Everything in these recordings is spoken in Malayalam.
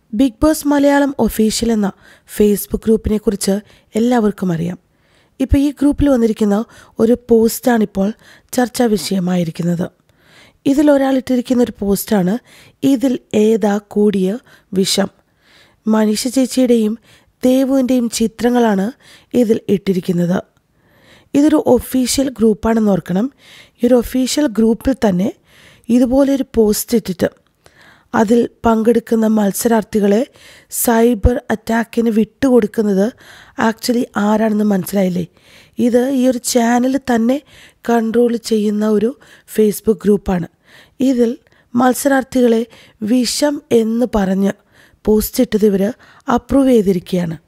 ബിഗ് ബോസ് മലയാളം ഒഫീഷ്യൽ എന്ന ഫേസ്ബുക്ക് ഗ്രൂപ്പിനെ കുറിച്ച് എല്ലാവർക്കും അറിയാം ഇപ്പോൾ ഈ ഗ്രൂപ്പിൽ വന്നിരിക്കുന്ന ഒരു പോസ്റ്റാണിപ്പോൾ ചർച്ചാ വിഷയമായിരിക്കുന്നത് ഇതിൽ ഒരാളിട്ടിരിക്കുന്ന ഒരു പോസ്റ്റാണ് ഇതിൽ ഏതാ കൂടിയ വിഷം മനീഷ ചേച്ചിയുടെയും ദേവുവിൻ്റെയും ചിത്രങ്ങളാണ് ഇതിൽ ഇട്ടിരിക്കുന്നത് ഇതൊരു ഒഫീഷ്യൽ ഗ്രൂപ്പാണെന്ന് ഓർക്കണം ഈ ഒരു ഒഫീഷ്യൽ ഗ്രൂപ്പിൽ തന്നെ ഇതുപോലൊരു പോസ്റ്റ് ഇട്ടിട്ട് അതിൽ പങ്കെടുക്കുന്ന മത്സരാർത്ഥികളെ സൈബർ അറ്റാക്കിന് വിട്ടുകൊടുക്കുന്നത് ആക്ച്വലി ആരാണെന്ന് മനസ്സിലായില്ലേ ഇത് ഈ ഒരു ചാനൽ തന്നെ കൺട്രോൾ ചെയ്യുന്ന ഒരു ഫേസ്ബുക്ക് ഗ്രൂപ്പാണ് ഇതിൽ മത്സരാർത്ഥികളെ വിഷം എന്ന് പറഞ്ഞ് പോസ്റ്റ് ഇട്ടത് ഇവർ അപ്രൂവ് ചെയ്തിരിക്കുകയാണ്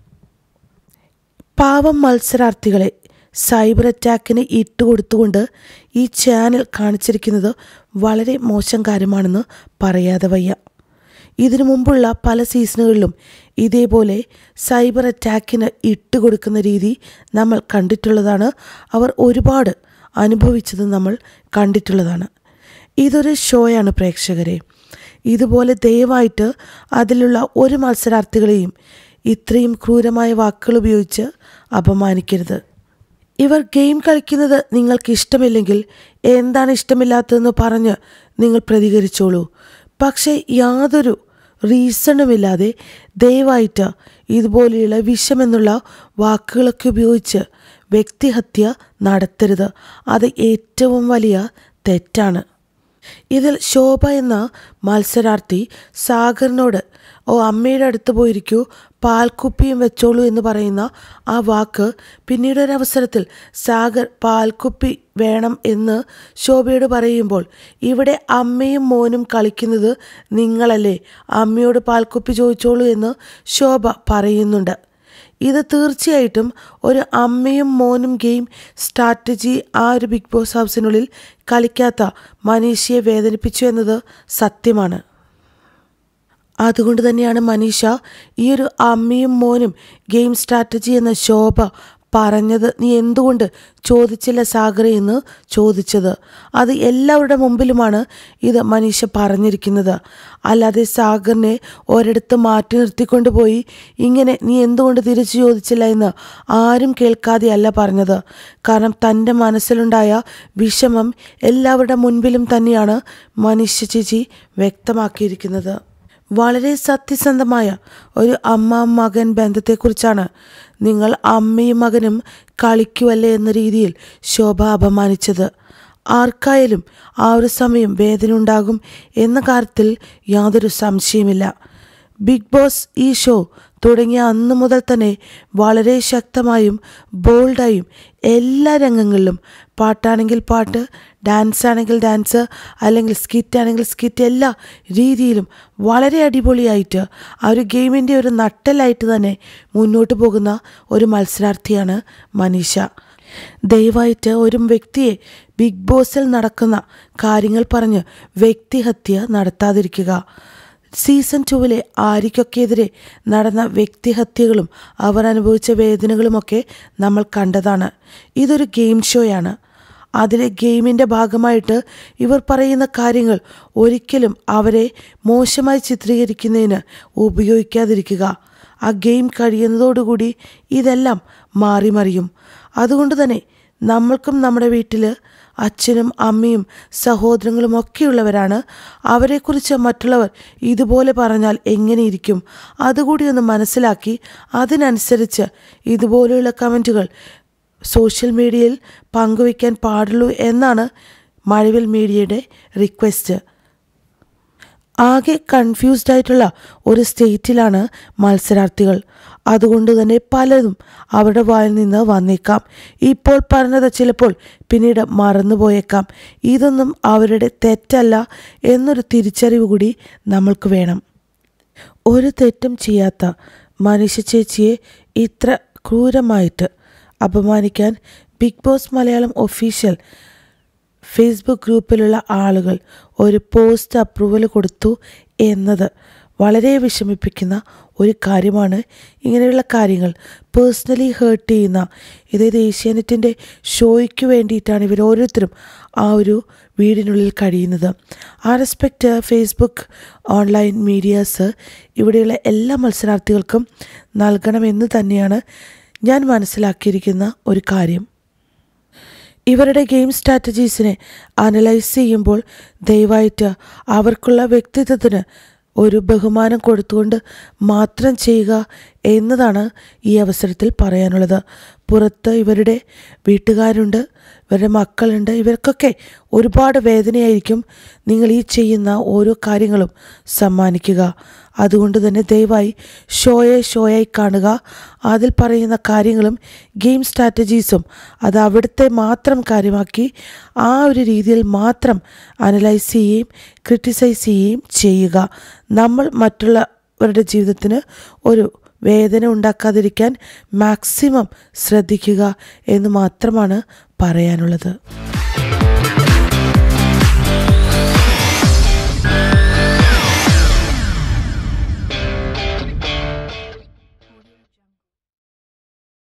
പാവം മത്സരാർത്ഥികളെ സൈബർ അറ്റാക്കിന് ഇട്ടുകൊടുത്തുകൊണ്ട് ഈ ചാനൽ കാണിച്ചിരിക്കുന്നത് വളരെ മോശം കാര്യമാണെന്ന് പറയാതെ വയ്യ ഇതിനു മുമ്പുള്ള പല സീസണുകളിലും ഇതേപോലെ സൈബർ അറ്റാക്കിന് ഇട്ടുകൊടുക്കുന്ന രീതി നമ്മൾ കണ്ടിട്ടുള്ളതാണ് അവർ ഒരുപാട് അനുഭവിച്ചത് നമ്മൾ കണ്ടിട്ടുള്ളതാണ് ഇതൊരു ഷോയാണ് പ്രേക്ഷകരെ ഇതുപോലെ ദയവായിട്ട് അതിലുള്ള ഒരു മത്സരാർത്ഥികളെയും ഇത്രയും ക്രൂരമായ വാക്കുകൾ ഉപയോഗിച്ച് അപമാനിക്കരുത് ഇവർ ഗെയിം കളിക്കുന്നത് നിങ്ങൾക്ക് ഇഷ്ടമില്ലെങ്കിൽ എന്താണ് ഇഷ്ടമില്ലാത്തതെന്ന് പറഞ്ഞ് നിങ്ങൾ പ്രതികരിച്ചോളൂ പക്ഷേ യാതൊരു റീസണുമില്ലാതെ ദയവായിട്ട് ഇതുപോലെയുള്ള വിഷമെന്നുള്ള വാക്കുകളൊക്കെ ഉപയോഗിച്ച് വ്യക്തിഹത്യ നടത്തരുത് അത് ഏറ്റവും വലിയ തെറ്റാണ് ഇതിൽ ശോഭ എന്ന മത്സരാർത്ഥി സാഗറിനോട് ഓ അമ്മയുടെ അടുത്ത് പോയിരിക്കൂ പാൽക്കുപ്പിയും വെച്ചോളൂ എന്ന് പറയുന്ന ആ വാക്ക് പിന്നീട് ഒരവസരത്തിൽ സാഗർ പാൽക്കുപ്പി വേണം എന്ന് ശോഭയോട് പറയുമ്പോൾ ഇവിടെ അമ്മയും മോനും കളിക്കുന്നത് നിങ്ങളല്ലേ അമ്മയോട് പാൽക്കുപ്പി ചോദിച്ചോളൂ എന്ന് ശോഭ പറയുന്നുണ്ട് ഇത് തീർച്ചയായിട്ടും ഒരു അമ്മയും മോനും ഗെയിം സ്ട്രാറ്റജി ആ ഒരു ബിഗ് ബോസ് ഹൗസിനുള്ളിൽ കളിക്കാത്ത മനീഷയെ വേദനിപ്പിച്ചു എന്നത് സത്യമാണ് അതുകൊണ്ട് തന്നെയാണ് മനീഷ ഈ ഒരു അമ്മയും മോനും ഗെയിം സ്ട്രാറ്റജി എന്ന ശോഭ പറഞ്ഞത് നീ എന്തുകൊണ്ട് ചോദിച്ചില്ല സാഗറെ എന്ന് ചോദിച്ചത് അത് എല്ലാവരുടെ മുമ്പിലുമാണ് ഇത് മനീഷ പറഞ്ഞിരിക്കുന്നത് അല്ലാതെ സാഗറിനെ ഒരിടത്ത് മാറ്റി നിർത്തിക്കൊണ്ട് പോയി ഇങ്ങനെ നീ എന്തുകൊണ്ട് തിരിച്ചു ചോദിച്ചില്ല എന്ന് ആരും കേൾക്കാതെയല്ല പറഞ്ഞത് കാരണം തൻ്റെ മനസ്സിലുണ്ടായ വിഷമം എല്ലാവരുടെ മുൻപിലും തന്നെയാണ് മനീഷ ചേച്ചി വ്യക്തമാക്കിയിരിക്കുന്നത് വളരെ സത്യസന്ധമായ ഒരു അമ്മ മകൻ ബന്ധത്തെക്കുറിച്ചാണ് നിങ്ങൾ അമ്മയും മകനും കളിക്കുവല്ലേ എന്ന രീതിയിൽ ശോഭ അപമാനിച്ചത് ആർക്കായാലും ആ ഒരു സമയം വേദന ഉണ്ടാകും എന്ന കാര്യത്തിൽ യാതൊരു സംശയമില്ല ബിഗ് ബോസ് ഈ ഷോ തുടങ്ങിയ അന്നു മുതൽ തന്നെ വളരെ ശക്തമായും ബോൾഡായും എല്ലാ രംഗങ്ങളിലും പാട്ടാണെങ്കിൽ പാട്ട് ഡാൻസ് ആണെങ്കിൽ ഡാൻസ് അല്ലെങ്കിൽ സ്കിറ്റ് ആണെങ്കിൽ സ്കിറ്റ് എല്ലാ രീതിയിലും വളരെ അടിപൊളിയായിട്ട് ആ ഒരു ഗെയിമിൻ്റെ ഒരു നട്ടലായിട്ട് തന്നെ മുന്നോട്ട് പോകുന്ന ഒരു മത്സരാർത്ഥിയാണ് മനീഷ ദയവായിട്ട് ഒരു വ്യക്തിയെ ബിഗ് ബോസിൽ നടക്കുന്ന കാര്യങ്ങൾ പറഞ്ഞ് വ്യക്തിഹത്യ നടത്താതിരിക്കുക സീസൺ ടുവിലെ ആര്യയ്ക്കൊക്കെതിരെ നടന്ന വ്യക്തിഹത്യകളും അവർ അനുഭവിച്ച വേദനകളുമൊക്കെ നമ്മൾ കണ്ടതാണ് ഇതൊരു ഗെയിം ഷോയാണ് അതിലെ ഗെയിമിൻ്റെ ഭാഗമായിട്ട് ഇവർ പറയുന്ന കാര്യങ്ങൾ ഒരിക്കലും അവരെ മോശമായി ചിത്രീകരിക്കുന്നതിന് ഉപയോഗിക്കാതിരിക്കുക ആ ഗെയിം കഴിയുന്നതോടുകൂടി ഇതെല്ലാം മാറിമറിയും അതുകൊണ്ട് തന്നെ നമ്മൾക്കും നമ്മുടെ വീട്ടിൽ അച്ഛനും അമ്മയും സഹോദരങ്ങളും ഒക്കെയുള്ളവരാണ് അവരെക്കുറിച്ച് മറ്റുള്ളവർ ഇതുപോലെ പറഞ്ഞാൽ എങ്ങനെയിരിക്കും അതുകൂടി ഒന്ന് മനസ്സിലാക്കി അതിനനുസരിച്ച് ഇതുപോലെയുള്ള കമൻറ്റുകൾ സോഷ്യൽ മീഡിയയിൽ പങ്കുവയ്ക്കാൻ പാടുള്ളൂ എന്നാണ് മഴവിൽ മീഡിയയുടെ റിക്വസ്റ്റ് ആകെ കൺഫ്യൂസ്ഡ് ആയിട്ടുള്ള ഒരു സ്റ്റേറ്റിലാണ് മത്സരാർത്ഥികൾ അതുകൊണ്ട് തന്നെ പലതും അവരുടെ വായിൽ നിന്ന് വന്നേക്കാം ഇപ്പോൾ പറഞ്ഞത് ചിലപ്പോൾ പിന്നീട് മറന്നുപോയേക്കാം ഇതൊന്നും അവരുടെ തെറ്റല്ല എന്നൊരു തിരിച്ചറിവ് കൂടി നമ്മൾക്ക് വേണം ഒരു തെറ്റും ചെയ്യാത്ത മനുഷ്യ ചേച്ചിയെ ഇത്ര ക്രൂരമായിട്ട് അപമാനിക്കാൻ Big Boss Malayalam official Facebook ഗ്രൂപ്പിലുള്ള ആളുകൾ ഒരു പോസ്റ്റ് അപ്രൂവൽ കൊടുത്തു എന്നത് വളരെ വിഷമിപ്പിക്കുന്ന ഒരു കാര്യമാണ് ഇങ്ങനെയുള്ള കാര്യങ്ങൾ പേഴ്സണലി ഹേർട്ട് ചെയ്യുന്ന ഇതായത് ഏഷ്യാനെറ്റിൻ്റെ ഷോയ്ക്ക് വേണ്ടിയിട്ടാണ് ഇവർ ഓരോരുത്തരും ആ ഒരു വീടിനുള്ളിൽ കഴിയുന്നത് ആ റെസ്പെക്റ്റ് ഫേസ്ബുക്ക് ഓൺലൈൻ മീഡിയാസ് ഇവിടെയുള്ള എല്ലാ മത്സരാർത്ഥികൾക്കും നൽകണമെന്ന് തന്നെയാണ് ഞാൻ മനസ്സിലാക്കിയിരിക്കുന്ന ഒരു കാര്യം ഇവരുടെ ഗെയിം സ്ട്രാറ്റജീസിനെ അനലൈസ് ചെയ്യുമ്പോൾ ദയവായിട്ട് അവർക്കുള്ള വ്യക്തിത്വത്തിന് ഒരു ബഹുമാനം കൊടുത്തുകൊണ്ട് മാത്രം ചെയ്യുക എന്നതാണ് ഈ അവസരത്തിൽ പറയാനുള്ളത് പുറത്ത് ഇവരുടെ വീട്ടുകാരുണ്ട് ഇവരുടെ മക്കളുണ്ട് ഇവർക്കൊക്കെ ഒരുപാട് വേദനയായിരിക്കും നിങ്ങൾ ഈ ചെയ്യുന്ന ഓരോ കാര്യങ്ങളും സമ്മാനിക്കുക അതുകൊണ്ട് തന്നെ ദയവായി ഷോയെ ഷോയായി കാണുക അതിൽ പറയുന്ന കാര്യങ്ങളും ഗെയിം സ്ട്രാറ്റജീസും അത് അവിടുത്തെ മാത്രം കാര്യമാക്കി ആ ഒരു രീതിയിൽ മാത്രം അനലൈസ് ചെയ്യുകയും ക്രിട്ടിസൈസ് ചെയ്യുകയും ചെയ്യുക നമ്മൾ മറ്റുള്ളവരുടെ ജീവിതത്തിന് ഒരു വേദന ഉണ്ടാക്കാതിരിക്കാൻ മാക്സിമം ശ്രദ്ധിക്കുക എന്ന് മാത്രമാണ് പറയാനുള്ളത്